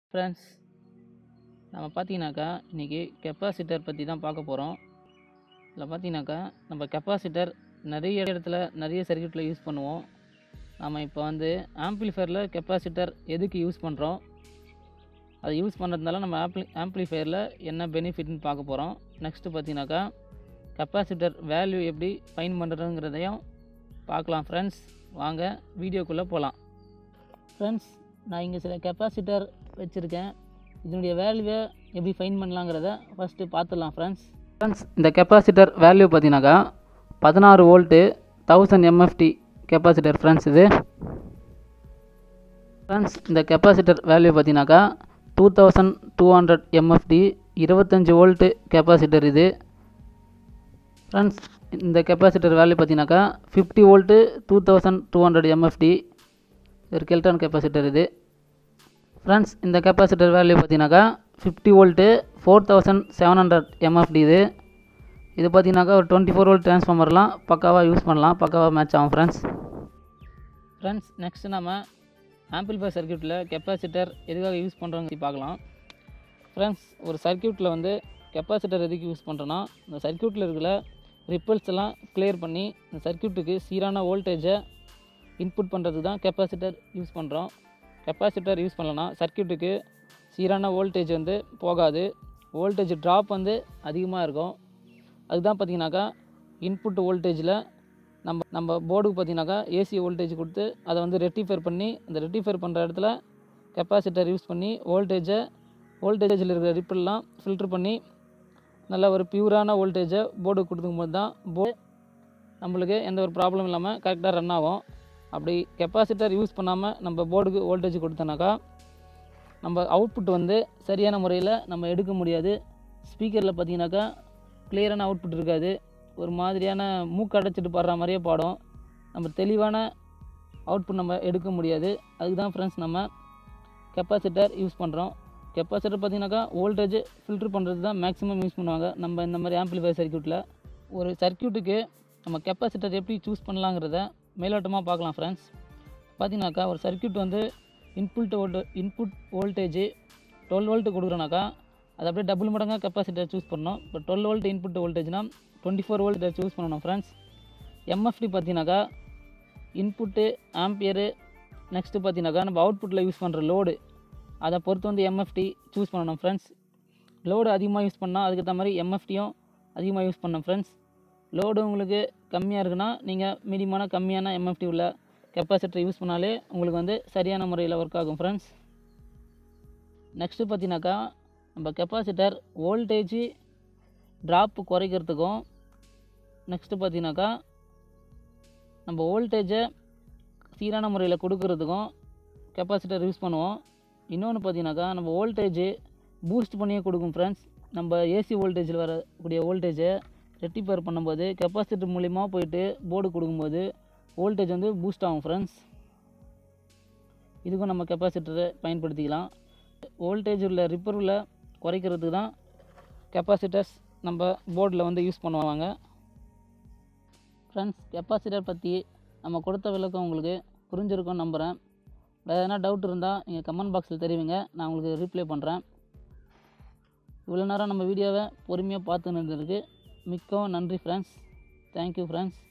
friends நம்ம பார்த்தீங்கன்னாக்கா இன்றைக்கி கெப்பாசிட்டர் பற்றி தான் பார்க்க போகிறோம் இதில் பார்த்தீங்கன்னாக்கா நம்ம கெப்பாசிட்டர் நிறைய இடத்துல நிறைய சர்க்யூட்டில் யூஸ் பண்ணுவோம் நம்ம இப்போ வந்து ஆம்ப்ளிஃபையரில் கெப்பாசிட்டர் எதுக்கு யூஸ் பண்ணுறோம் அதை யூஸ் பண்ணுறதுனால நம்ம ஆம்ப்ளி ஆம்ப்ளிஃபையரில் என்ன பெனிஃபிட்னு பார்க்க போகிறோம் நெக்ஸ்ட்டு பார்த்தீங்கன்னாக்கா கெப்பாசிட்டர் வேல்யூ எப்படி ஃபைன் பண்ணுறதுங்கிறதையும் பார்க்கலாம் ஃப்ரெண்ட்ஸ் வாங்க வீடியோக்குள்ளே போகலாம் ஃப்ரெண்ட்ஸ் நான் இங்கே சில கெப்பாசிட்டர் வச்சுருக்கேன் இதனுடைய வேல்யூவை எப்படி ஃபைன் பண்ணலாங்கிறத ஃபஸ்ட்டு பார்த்துடலாம் ஃப்ரெண்ட்ஸ் ஃப்ரெண்ட்ஸ் இந்த கெப்பாசிட்டர் வேல்யூ பார்த்தீங்கன்னாக்கா பதினாறு volt thousand MFD capacitor friends இது ஃப்ரெண்ட்ஸ் இந்த கெப்பாசிட்டர் வேல்யூ பார்த்தீங்கன்னாக்கா two thousand two hundred MFD இருபத்தஞ்சி வோல்ட்டு கெப்பாசிட்டர் இது ஃப்ரெண்ட்ஸ் இந்த கெப்பாசிட்டர் வேல்யூ பார்த்தீங்கன்னாக்கா fifty volt two thousand two hundred MFD ஒரு கெல்டான் கெப்பாசிட்டர் இது ஃப்ரெண்ட்ஸ் இந்த கெப்பாசிட்டர் வேல்யூ பார்த்தீங்கன்னாக்கா fifty volt four thousand seven hundred MFD இது இது பார்த்தீங்கன்னாக்கா ஒரு டுவெண்ட்டி ஃபோர் வோல்ட் ட்ரான்ஸ்ஃபார்மர்லாம் பக்காவாக யூஸ் பண்ணலாம் பக்காவாக மேட்ச் ஆகும் ஃப்ரெண்ட்ஸ் ஃப்ரெண்ட்ஸ் நெக்ஸ்ட்டு நம்ம ஆம்பிள்ஃபை சர்க்யூட்டில் கெப்பாசிட்டர் எதுக்காக யூஸ் பண்ணுறோங்க பார்க்கலாம் ஃப்ரெண்ட்ஸ் ஒரு சர்க்யூட்டில் வந்து கெப்பாசிட்டர் எதுக்கு யூஸ் பண்ணுறோன்னா இந்த சர்க்யூட்டில் இருக்கிற ரிப்பல்ஸ் எல்லாம் கிளியர் பண்ணி இந்த சர்க்யூட்டுக்கு சீரான வோல்டேஜை இன்புட் பண்ணுறதுக்கு தான் கெப்பாசிட்டர் யூஸ் பண்ணுறோம் கெப்பாசிட்டர் யூஸ் பண்ணலன்னா சர்க்யூட்டுக்கு சீரான வோல்டேஜ் வந்து போகாது வோல்டேஜ் ட்ராப் வந்து அதிகமாக இருக்கும் அதுதான் பார்த்தீங்கன்னாக்கா இன்புட் வோல்டேஜில் நம்ம நம்ம போர்டுக்கு பார்த்தீங்கன்னாக்கா ஏசி வோல்டேஜ் கொடுத்து அதை வந்து ரெட்டிஃபைர் பண்ணி அந்த ரெட்டிஃபைர் பண்ணுற இடத்துல கெப்பாசிட்டர் யூஸ் பண்ணி வோல்டேஜை வோல்டேஜில் இருக்கிற ரிப்பிள்லாம் ஃபில்ட்ரு பண்ணி நல்ல ஒரு பியூரான வோல்டேஜை போர்டுக்கு கொடுக்கும்போது தான் போர்டு நம்மளுக்கு எந்த ஒரு ப்ராப்ளம் இல்லாமல் கரெக்டாக ரன் ஆகும் அப்படி கெப்பாசிட்டர் யூஸ் பண்ணாமல் நம்ம போர்டுக்கு வோல்டேஜ் கொடுத்தோன்னாக்கா நம்ம அவுட்புட் வந்து சரியான முறையில் நம்ம எடுக்க முடியாது ஸ்பீக்கரில் பார்த்தீங்கன்னாக்கா கிளியரான அவுட்புட் இருக்காது ஒரு மாதிரியான மூக்கு அடைச்சிட்டு பாடுற மாதிரியே பாடும் நம்ம தெளிவான அவுட்புட் நம்ம எடுக்க முடியாது அதுக்கு தான் ஃப்ரெண்ட்ஸ் நம்ம கெப்பாசிட்டர் யூஸ் பண்ணுறோம் கெப்பாசிட்டர் பார்த்தீங்கன்னாக்கா வோல்டேஜ் ஃபில்ட்ரு பண்ணுறது தான் மேக்ஸிமம் யூஸ் பண்ணுவாங்க நம்ம இந்த மாதிரி ஆம்பிளிஃபையர் சர்க்யூட்டில் ஒரு சர்க்யூட்டுக்கு நம்ம கெப்பாசிட்டர் எப்படி சூஸ் பண்ணலாங்கிறத மேலோட்டமாக பார்க்கலாம் ஃப்ரெண்ட்ஸ் பார்த்தீங்கன்னாக்கா ஒரு சர்க்யூட் வந்து input volt input voltage twelve volt கொடுக்குறோனாக்கா அது அப்படியே டபுள் மடங்காக கெப்பாசிட்டர் சூஸ் பண்ணணும் இப்போ டுவெல் வோல்ட் இன்புட் வோல்டேஜ்னா டுவெண்ட்டி ஃபோர் வோல்ட் சூஸ் பண்ணணும் ஃப்ரெண்ட்ஸ் எம்எஃப்டி பார்த்தீங்கன்னாக்கா இன்புட்டு ஆம்பியரு நெக்ஸ்ட்டு பார்த்தீங்கன்னாக்கா நம்ம அவுட்புட்டில் யூஸ் பண்ணுற லோடு அதை பொறுத்து வந்து எம்எஃப்டி சூஸ் பண்ணணும் ஃப்ரெண்ட்ஸ் லோடு அதிகமாக யூஸ் பண்ணால் அதுக்கேற்ற மாதிரி எம்எஃப்டியும் அதிகமாக யூஸ் பண்ணணும் ஃப்ரெண்ட்ஸ் லோடு உங்களுக்கு கம்மியாக இருக்குன்னா நீங்கள் மீடியமான கம்மியான எம்எஃப்டி உள்ள கெப்பாசிட்டர் யூஸ் பண்ணாலே உங்களுக்கு வந்து சரியான முறையில் ஒர்க் ஆகும் ஃப்ரெண்ட்ஸ் நெக்ஸ்ட்டு பார்த்தீங்கன்னாக்கா நம்ம கெப்பாசிட்டர் வோல்டேஜ் ட்ராப் குறைக்கிறதுக்கும் நெக்ஸ்ட்டு பார்த்தீங்கன்னாக்கா நம்ம வோல்டேஜை சீரான முறையில் கொடுக்கறதுக்கும் கெப்பாசிட்டர் யூஸ் பண்ணுவோம் இன்னொன்று பார்த்தீங்கன்னாக்கா நம்ம வோல்டேஜ் பூஸ்ட் பண்ணியே கொடுக்கும் ஃப்ரெண்ட்ஸ் நம்ம ஏசி வோல்டேஜில் வரக்கூடிய வோல்டேஜை ரெட்டிஃபைர் பண்ணும்போது கெப்பாசிட்டர் மூலிமா போயிட்டு போர்டு கொடுக்கும்போது வோல்டேஜ் வந்து பூஸ்ட் ஆகும் ஃப்ரெண்ட்ஸ் இதுக்கும் நம்ம கெப்பாசிட்டரை பயன்படுத்திக்கலாம் வோல்டேஜ் உள்ள ரிப்பரில் குறைக்கிறதுக்கு தான் கெப்பாசிட்டர்ஸ் நம்ம போர்டில் வந்து யூஸ் பண்ணுவாங்க ஃப்ரெண்ட்ஸ் கெப்பாசிட்டர் பற்றி நம்ம கொடுத்த விளக்கம் உங்களுக்கு புரிஞ்சிருக்கும்னு நம்புகிறேன் வேறு எதனா டவுட் இருந்தால் நீங்கள் கமெண்ட் பாக்ஸில் தெரிவிங்க நான் உங்களுக்கு ரிப்ளை பண்ணுறேன் இவ்வளோ நேரம் நம்ம வீடியோவை பொறுமையாக பார்த்துன்னு இருந்திருக்கு மிக்கவும் நன்றி ஃப்ரெண்ட்ஸ் தேங்க்யூ ஃப்ரெண்ட்ஸ்